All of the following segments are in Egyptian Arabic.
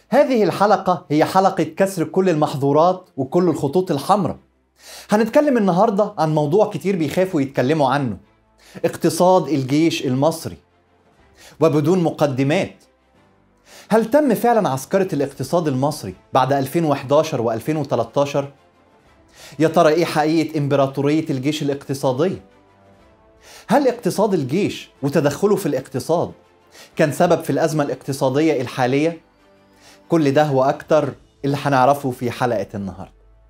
هذه الحلقة هي حلقة كسر كل المحظورات وكل الخطوط الحمراء هنتكلم النهاردة عن موضوع كتير بيخافوا يتكلموا عنه اقتصاد الجيش المصري وبدون مقدمات هل تم فعلا عسكرة الاقتصاد المصري بعد 2011 و2013؟ يا ترى ايه حقيقة امبراطورية الجيش الاقتصادية؟ هل اقتصاد الجيش وتدخله في الاقتصاد كان سبب في الأزمة الاقتصادية الحالية؟ كل ده وأكتر اللي هنعرفه في حلقة النهاردة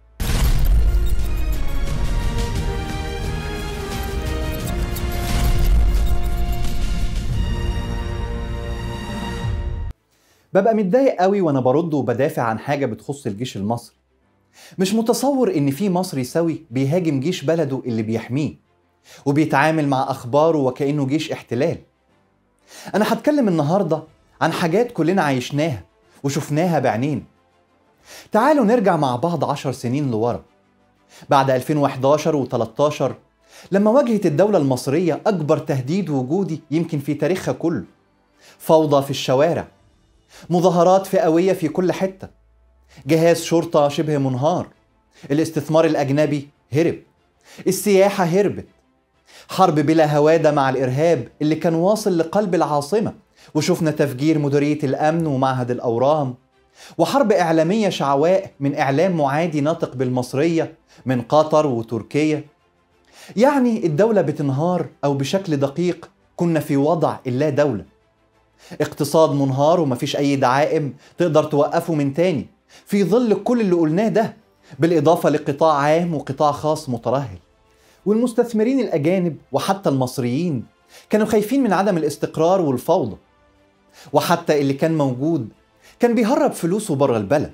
ببقى متضايق قوي وانا برد وبدافع عن حاجة بتخص الجيش المصري مش متصور ان في مصري سوي بيهاجم جيش بلده اللي بيحميه وبيتعامل مع اخباره وكانه جيش احتلال انا هتكلم النهارده عن حاجات كلنا عايشناها وشفناها بعينينا تعالوا نرجع مع بعض عشر سنين لورا بعد 2011 و13 لما واجهت الدولة المصرية أكبر تهديد وجودي يمكن في تاريخها كله فوضى في الشوارع مظاهرات فئوية في كل حتة جهاز شرطة شبه منهار الاستثمار الأجنبي هرب السياحة هربت حرب بلا هوادة مع الإرهاب اللي كان واصل لقلب العاصمة وشفنا تفجير مديرية الأمن ومعهد الأورام وحرب إعلامية شعواء من إعلام معادي ناطق بالمصرية من قطر وتركيا يعني الدولة بتنهار أو بشكل دقيق كنا في وضع اللا دولة اقتصاد منهار ومفيش أي دعائم تقدر توقفه من تاني في ظل كل اللي قلناه ده بالإضافة لقطاع عام وقطاع خاص مترهل والمستثمرين الأجانب وحتى المصريين كانوا خايفين من عدم الاستقرار والفوضى وحتى اللي كان موجود كان بيهرب فلوسه بره البلد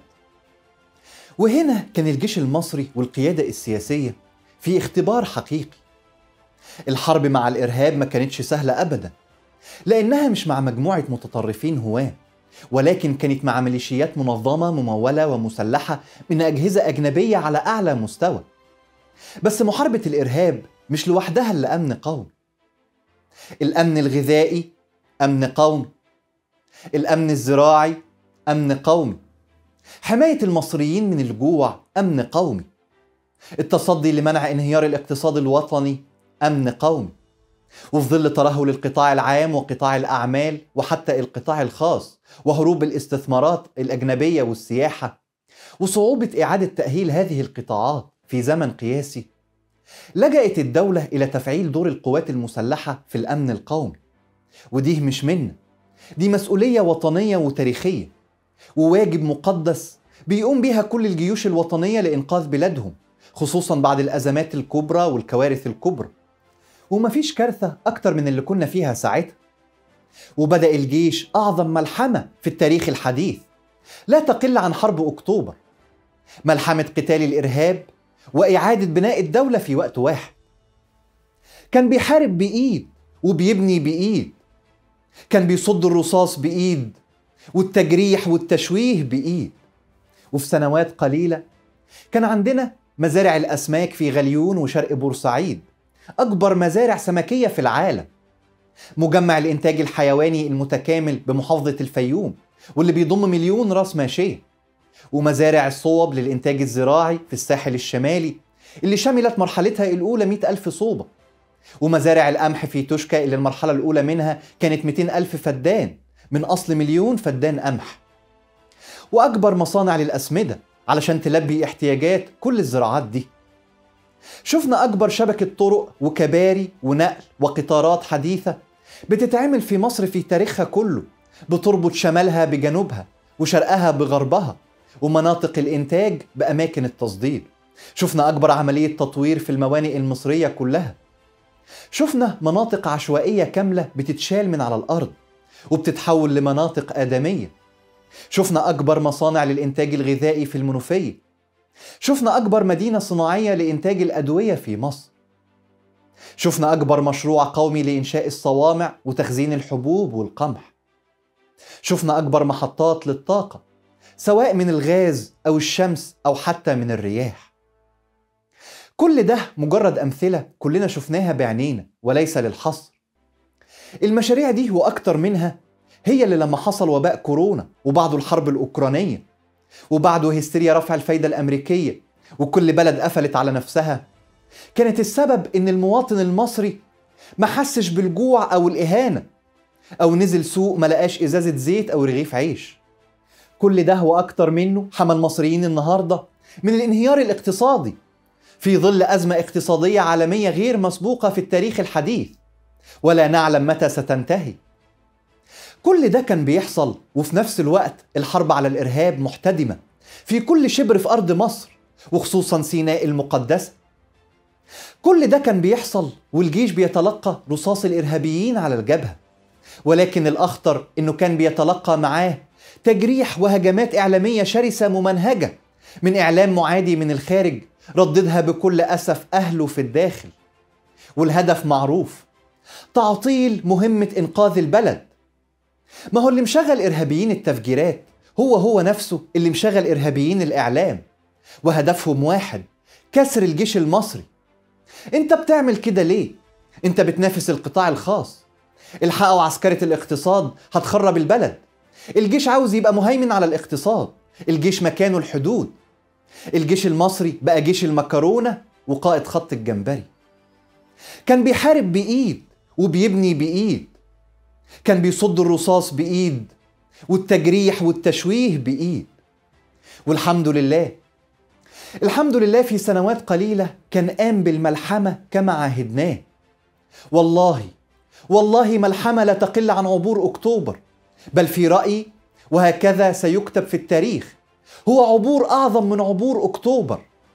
وهنا كان الجيش المصري والقيادة السياسية في اختبار حقيقي الحرب مع الإرهاب ما كانتش سهلة أبدا لأنها مش مع مجموعة متطرفين هواه ولكن كانت مع ميليشيات منظمة ممولة ومسلحة من أجهزة أجنبية على أعلى مستوى بس محاربة الإرهاب مش لوحدها اللي أمن قومي الأمن الغذائي أمن قومي الأمن الزراعي أمن قومي حماية المصريين من الجوع أمن قومي التصدي لمنع انهيار الاقتصاد الوطني أمن قومي وفي ظل ترهل القطاع العام وقطاع الأعمال وحتى القطاع الخاص وهروب الاستثمارات الأجنبية والسياحة وصعوبة إعادة تأهيل هذه القطاعات في زمن قياسي لجأت الدولة إلى تفعيل دور القوات المسلحة في الأمن القومي ودي مش منا دي مسؤولية وطنية وتاريخية وواجب مقدس بيقوم بيها كل الجيوش الوطنية لإنقاذ بلادهم خصوصا بعد الأزمات الكبرى والكوارث الكبرى ومفيش كارثة أكتر من اللي كنا فيها ساعتها وبدأ الجيش أعظم ملحمة في التاريخ الحديث لا تقل عن حرب أكتوبر ملحمة قتال الإرهاب وإعادة بناء الدولة في وقت واحد كان بيحارب بإيد وبيبني بإيد كان بيصد الرصاص بإيد والتجريح والتشويه بإيد وفي سنوات قليلة كان عندنا مزارع الأسماك في غليون وشرق بورسعيد أكبر مزارع سمكية في العالم مجمع الإنتاج الحيواني المتكامل بمحافظة الفيوم واللي بيضم مليون راس ماشية ومزارع الصوب للإنتاج الزراعي في الساحل الشمالي اللي شملت مرحلتها الأولى 100 ألف صوبة ومزارع القمح في توشكا اللي المرحلة الأولى منها كانت 200 ألف فدان من أصل مليون فدان قمح وأكبر مصانع للأسمدة علشان تلبي احتياجات كل الزراعات دي شفنا أكبر شبكة طرق وكباري ونقل وقطارات حديثة بتتعمل في مصر في تاريخها كله بتربط شمالها بجنوبها وشرقها بغربها ومناطق الإنتاج بأماكن التصدير شفنا أكبر عملية تطوير في الموانئ المصرية كلها شفنا مناطق عشوائية كاملة بتتشال من على الأرض وبتتحول لمناطق آدمية شفنا أكبر مصانع للإنتاج الغذائي في المنوفية شفنا أكبر مدينة صناعية لإنتاج الأدوية في مصر شفنا أكبر مشروع قومي لإنشاء الصوامع وتخزين الحبوب والقمح شفنا أكبر محطات للطاقة سواء من الغاز أو الشمس أو حتى من الرياح كل ده مجرد أمثلة كلنا شفناها بعينينا وليس للحصر المشاريع دي وأكتر منها هي اللي لما حصل وباء كورونا وبعده الحرب الأوكرانية وبعده هستيريا رفع الفايدة الأمريكية وكل بلد قفلت على نفسها كانت السبب إن المواطن المصري ما حسش بالجوع أو الإهانة أو نزل سوق ما لقاش إزازة زيت أو رغيف عيش كل ده وأكتر منه حمى المصريين النهاردة من الانهيار الاقتصادي في ظل أزمة اقتصادية عالمية غير مسبوقة في التاريخ الحديث ولا نعلم متى ستنتهي كل ده كان بيحصل وفي نفس الوقت الحرب على الإرهاب محتدمة في كل شبر في أرض مصر وخصوصا سيناء المقدسة كل ده كان بيحصل والجيش بيتلقى رصاص الإرهابيين على الجبهة ولكن الأخطر إنه كان بيتلقى معاه تجريح وهجمات إعلامية شرسة ممنهجة من إعلام معادي من الخارج رددها بكل أسف أهله في الداخل والهدف معروف تعطيل مهمة إنقاذ البلد ما هو اللي مشغل إرهابيين التفجيرات هو هو نفسه اللي مشغل إرهابيين الإعلام وهدفهم واحد كسر الجيش المصري انت بتعمل كده ليه؟ انت بتنافس القطاع الخاص الحقوا عسكرة الاقتصاد هتخرب البلد الجيش عاوز يبقى مهيمن على الاقتصاد الجيش مكانه الحدود الجيش المصري بقى جيش المكرونة وقائد خط الجمبري كان بيحارب بإيد وبيبني بإيد كان بيصد الرصاص بإيد والتجريح والتشويه بإيد والحمد لله الحمد لله في سنوات قليلة كان قام بالملحمة كما عاهدناه والله والله ملحمة لا تقل عن عبور أكتوبر بل في رأيي وهكذا سيكتب في التاريخ هو عبور أعظم من عبور أكتوبر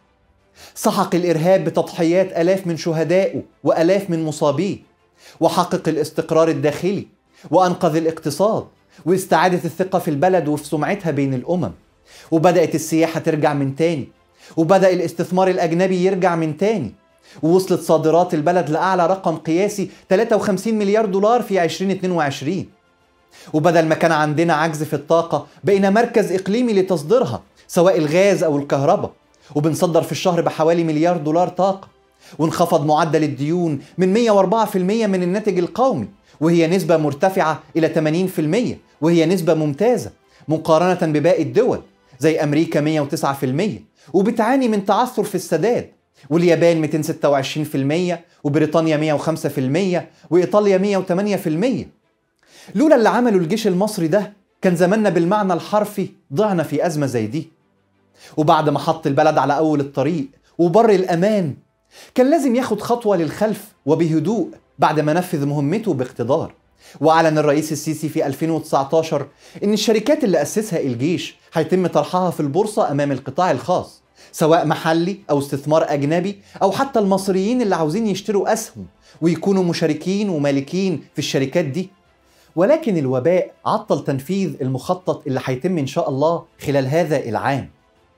سحق الإرهاب بتضحيات ألاف من شهدائه وألاف من مصابيه وحقق الاستقرار الداخلي وأنقذ الاقتصاد واستعادة الثقة في البلد وفي سمعتها بين الأمم وبدأت السياحة ترجع من تاني وبدأ الاستثمار الأجنبي يرجع من تاني ووصلت صادرات البلد لأعلى رقم قياسي 53 مليار دولار في 2022 وبدل ما كان عندنا عجز في الطاقة بقينا مركز إقليمي لتصديرها سواء الغاز أو الكهرباء وبنصدر في الشهر بحوالي مليار دولار طاقة وانخفض معدل الديون من 104% من الناتج القومي وهي نسبة مرتفعة إلى 80% وهي نسبة ممتازة مقارنة بباقي الدول زي أمريكا 109% وبتعاني من تعثر في السداد واليابان 226% وبريطانيا 105% وإيطاليا 108% لولا اللي عمله الجيش المصري ده كان زماننا بالمعنى الحرفي ضعنا في أزمة زي دي وبعد ما حط البلد على أول الطريق وبر الأمان كان لازم ياخد خطوة للخلف وبهدوء بعد ما نفذ مهمته باقتدار وأعلن الرئيس السيسي في 2019 إن الشركات اللي أسسها الجيش هيتم طرحها في البورصة أمام القطاع الخاص سواء محلي أو استثمار أجنبي أو حتى المصريين اللي عاوزين يشتروا أسهم ويكونوا مشاركين ومالكين في الشركات دي ولكن الوباء عطل تنفيذ المخطط اللي هيتم إن شاء الله خلال هذا العام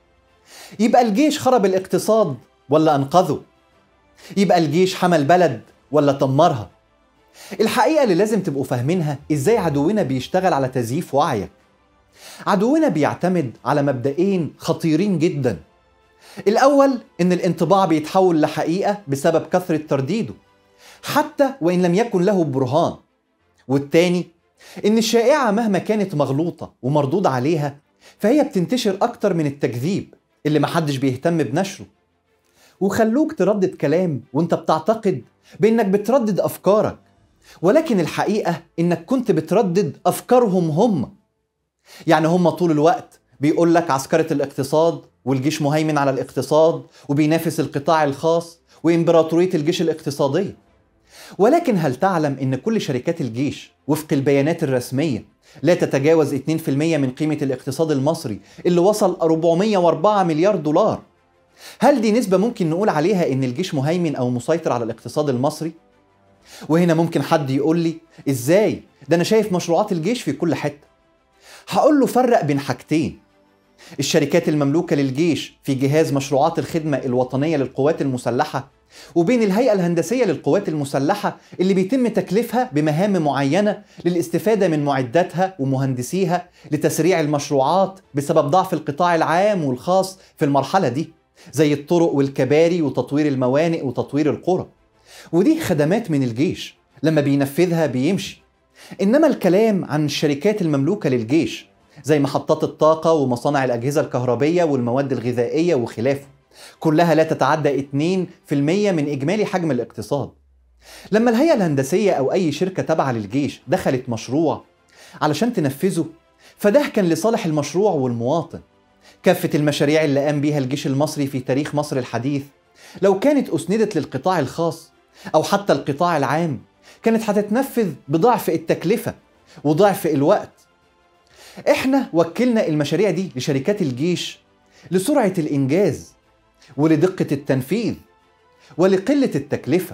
يبقى الجيش خرب الاقتصاد ولا أنقذه يبقى الجيش حمى البلد ولا دمرها الحقيقة اللي لازم تبقوا فاهمينها إزاي عدونا بيشتغل على تزييف وعيك عدونا بيعتمد على مبدئين خطيرين جدا الأول إن الانطباع بيتحول لحقيقة بسبب كثرة ترديده حتى وإن لم يكن له برهان والتاني إن الشائعة مهما كانت مغلوطة ومردود عليها فهي بتنتشر أكتر من التكذيب اللي محدش بيهتم بنشره وخلوك تردد كلام وانت بتعتقد بانك بتردد افكارك ولكن الحقيقه انك كنت بتردد افكارهم هم يعني هم طول الوقت بيقول لك عسكره الاقتصاد والجيش مهيمن على الاقتصاد وبينافس القطاع الخاص وامبراطوريه الجيش الاقتصاديه ولكن هل تعلم ان كل شركات الجيش وفق البيانات الرسميه لا تتجاوز 2% من قيمه الاقتصاد المصري اللي وصل 404 مليار دولار هل دي نسبة ممكن نقول عليها إن الجيش مهيمن أو مسيطر على الاقتصاد المصري؟ وهنا ممكن حد يقول لي إزاي؟ ده أنا شايف مشروعات الجيش في كل حتة. هقول له فرق بين حاجتين. الشركات المملوكة للجيش في جهاز مشروعات الخدمة الوطنية للقوات المسلحة وبين الهيئة الهندسية للقوات المسلحة اللي بيتم تكليفها بمهام معينة للاستفادة من معداتها ومهندسيها لتسريع المشروعات بسبب ضعف القطاع العام والخاص في المرحلة دي. زي الطرق والكباري وتطوير الموانئ وتطوير القرى ودي خدمات من الجيش لما بينفذها بيمشي إنما الكلام عن الشركات المملوكة للجيش زي محطات الطاقة ومصانع الأجهزة الكهربية والمواد الغذائية وخلافه كلها لا تتعدى 2% من إجمالي حجم الاقتصاد لما الهيئة الهندسية أو أي شركة تابعة للجيش دخلت مشروع علشان تنفذه فده كان لصالح المشروع والمواطن كافة المشاريع اللي قام بيها الجيش المصري في تاريخ مصر الحديث لو كانت أسندت للقطاع الخاص أو حتى القطاع العام كانت هتتنفذ بضعف التكلفة وضعف الوقت احنا وكلنا المشاريع دي لشركات الجيش لسرعة الإنجاز ولدقة التنفيذ ولقلة التكلفة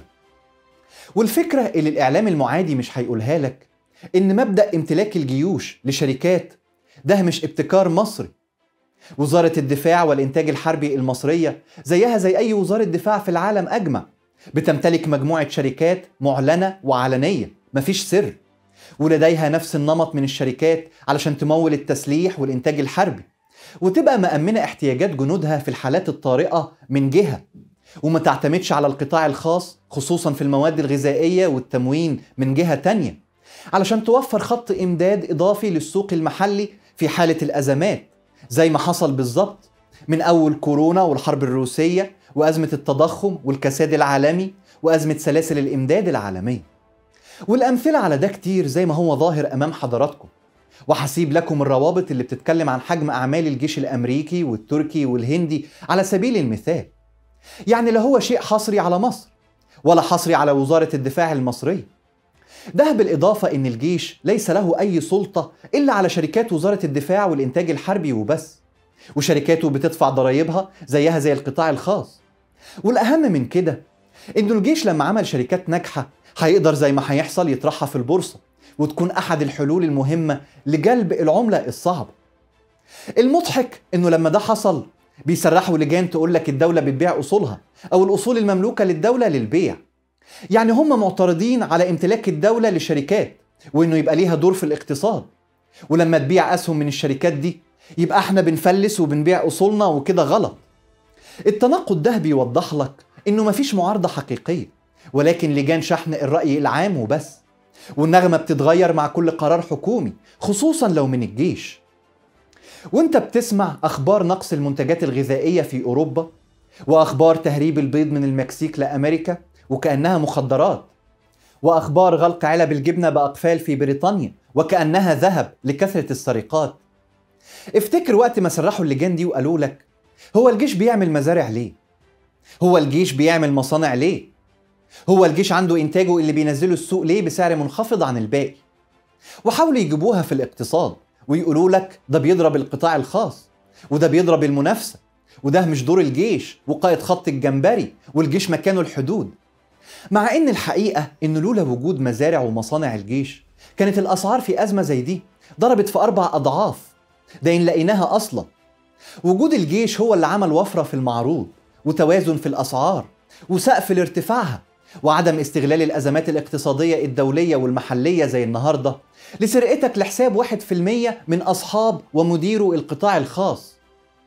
والفكرة اللي الإعلام المعادي مش هيقولها لك إن مبدأ امتلاك الجيوش لشركات ده مش ابتكار مصري وزارة الدفاع والإنتاج الحربي المصرية زيها زي أي وزارة دفاع في العالم أجمع بتمتلك مجموعة شركات معلنة وعلنية مفيش سر ولديها نفس النمط من الشركات علشان تمول التسليح والإنتاج الحربي وتبقى مأمنة احتياجات جنودها في الحالات الطارئة من جهة وما تعتمدش على القطاع الخاص خصوصا في المواد الغذائية والتموين من جهة تانية علشان توفر خط إمداد إضافي للسوق المحلي في حالة الأزمات زي ما حصل بالظبط من أول كورونا والحرب الروسية وأزمة التضخم والكساد العالمي وأزمة سلاسل الإمداد العالمية والأمثلة على ده كتير زي ما هو ظاهر أمام حضراتكم وهسيب لكم الروابط اللي بتتكلم عن حجم أعمال الجيش الأمريكي والتركي والهندي على سبيل المثال يعني لا هو شيء حصري على مصر ولا حصري على وزارة الدفاع المصرية ده بالإضافة إن الجيش ليس له أي سلطة إلا على شركات وزارة الدفاع والإنتاج الحربي وبس وشركاته بتدفع ضرائبها زيها زي القطاع الخاص والأهم من كده إنه الجيش لما عمل شركات ناجحة هيقدر زي ما هيحصل يطرحها في البورصة وتكون أحد الحلول المهمة لجلب العملة الصعبة المضحك إنه لما ده حصل بيسرحوا لجان تقول لك الدولة بتبيع أصولها أو الأصول المملوكة للدولة للبيع يعني هم معترضين على امتلاك الدولة للشركات وإنه يبقى ليها دور في الاقتصاد ولما تبيع أسهم من الشركات دي يبقى احنا بنفلس وبنبيع أصولنا وكده غلط التناقض ده بيوضح لك إنه مفيش معارضة حقيقية ولكن لجان شحن الرأي العام وبس والنغمة بتتغير مع كل قرار حكومي خصوصا لو من الجيش وانت بتسمع اخبار نقص المنتجات الغذائيه في اوروبا واخبار تهريب البيض من المكسيك لامريكا وكانها مخدرات واخبار غلق علب الجبنه باقفال في بريطانيا وكانها ذهب لكثره السرقات افتكر وقت ما سرحوا اللجان دي وقالوا لك هو الجيش بيعمل مزارع ليه هو الجيش بيعمل مصانع ليه هو الجيش عنده انتاجه اللي بينزله السوق ليه بسعر منخفض عن الباقي وحاولوا يجيبوها في الاقتصاد ويقولوا لك ده بيضرب القطاع الخاص وده بيضرب المنافسة وده مش دور الجيش وقائد خط الجمبري والجيش مكانه الحدود مع ان الحقيقة ان لولا وجود مزارع ومصانع الجيش كانت الاسعار في ازمة زي دي ضربت في اربع اضعاف ده ان لقيناها اصلا وجود الجيش هو اللي عمل وفرة في المعروض وتوازن في الاسعار وسقف لارتفاعها وعدم استغلال الازمات الاقتصادية الدولية والمحلية زي النهارده لسرقتك لحساب واحد في المية من أصحاب ومديرو القطاع الخاص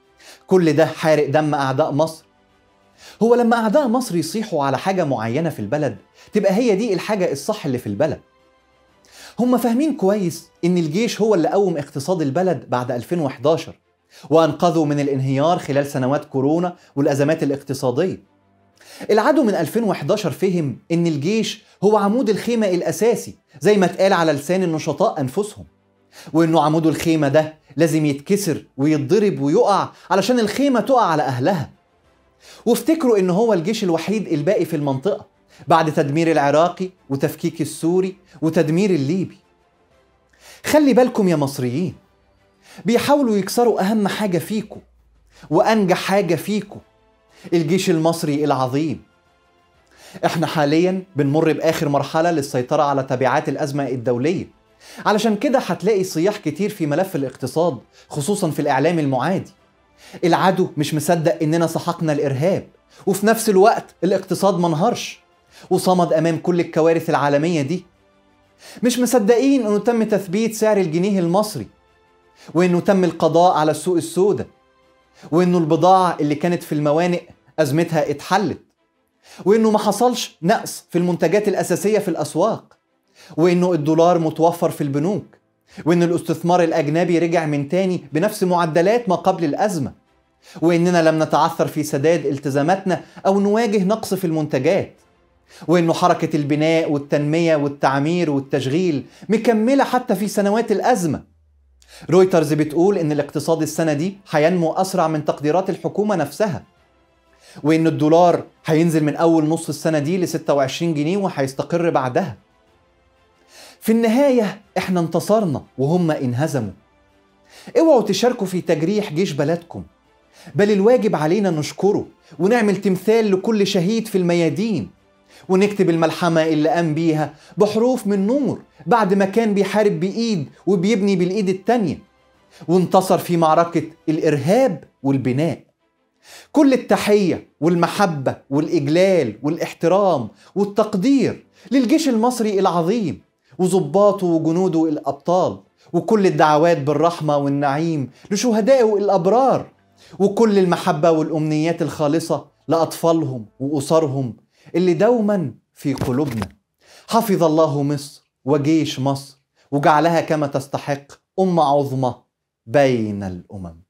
كل ده حارق دم أعداء مصر هو لما أعداء مصر يصيحوا على حاجة معينة في البلد تبقى هي دي الحاجة الصح اللي في البلد هم فاهمين كويس إن الجيش هو اللي قوم اقتصاد البلد بعد 2011 وأنقذه من الانهيار خلال سنوات كورونا والأزمات الاقتصادية العدو من 2011 فهم ان الجيش هو عمود الخيمة الاساسي زي ما اتقال على لسان النشطاء انفسهم وانه عمود الخيمة ده لازم يتكسر ويتضرب ويقع علشان الخيمة تقع على اهلها وافتكروا ان هو الجيش الوحيد الباقي في المنطقة بعد تدمير العراقي وتفكيك السوري وتدمير الليبي خلي بالكم يا مصريين بيحاولوا يكسروا اهم حاجة فيكم وانجح حاجة فيكم الجيش المصري العظيم احنا حاليا بنمر باخر مرحله للسيطره على تبعات الازمه الدوليه علشان كده هتلاقي صياح كتير في ملف الاقتصاد خصوصا في الاعلام المعادي العدو مش مصدق اننا سحقنا الارهاب وفي نفس الوقت الاقتصاد منهارش وصمد امام كل الكوارث العالميه دي مش مصدقين انه تم تثبيت سعر الجنيه المصري وانه تم القضاء على السوق السوداء وانه البضاعة اللي كانت في الموانئ ازمتها اتحلت وانه ما حصلش نقص في المنتجات الاساسية في الاسواق وإنه الدولار متوفر في البنوك وإن الاستثمار الأجنبي رجع من تاني بنفس معدلات ما قبل الأزمة وإننا لم نتعثر في سداد التزاماتنا أو نواجه نقص في المنتجات وإنه حركة البناء والتنمية والتعمير والتشغيل مكملة حتى في سنوات الأزمة رويترز بتقول إن الاقتصاد السنة دي هينمو أسرع من تقديرات الحكومة نفسها وإن الدولار هينزل من أول نص السنة دي ل 26 جنيه وهيستقر بعدها في النهاية احنا انتصرنا وهم انهزموا اوعوا تشاركوا في تجريح جيش بلدكم بل الواجب علينا نشكره ونعمل تمثال لكل شهيد في الميادين ونكتب الملحمة اللي قام بيها بحروف من نور بعد ما كان بيحارب بإيد وبيبني بالإيد التانية وانتصر في معركة الإرهاب والبناء كل التحية والمحبة والإجلال والاحترام والتقدير للجيش المصري العظيم وظباطه وجنوده الأبطال وكل الدعوات بالرحمة والنعيم لشهدائه الأبرار وكل المحبة والأمنيات الخالصة لأطفالهم وأسرهم اللي دوما في قلوبنا حفظ الله مصر وجيش مصر وجعلها كما تستحق أمة عظمى بين الأمم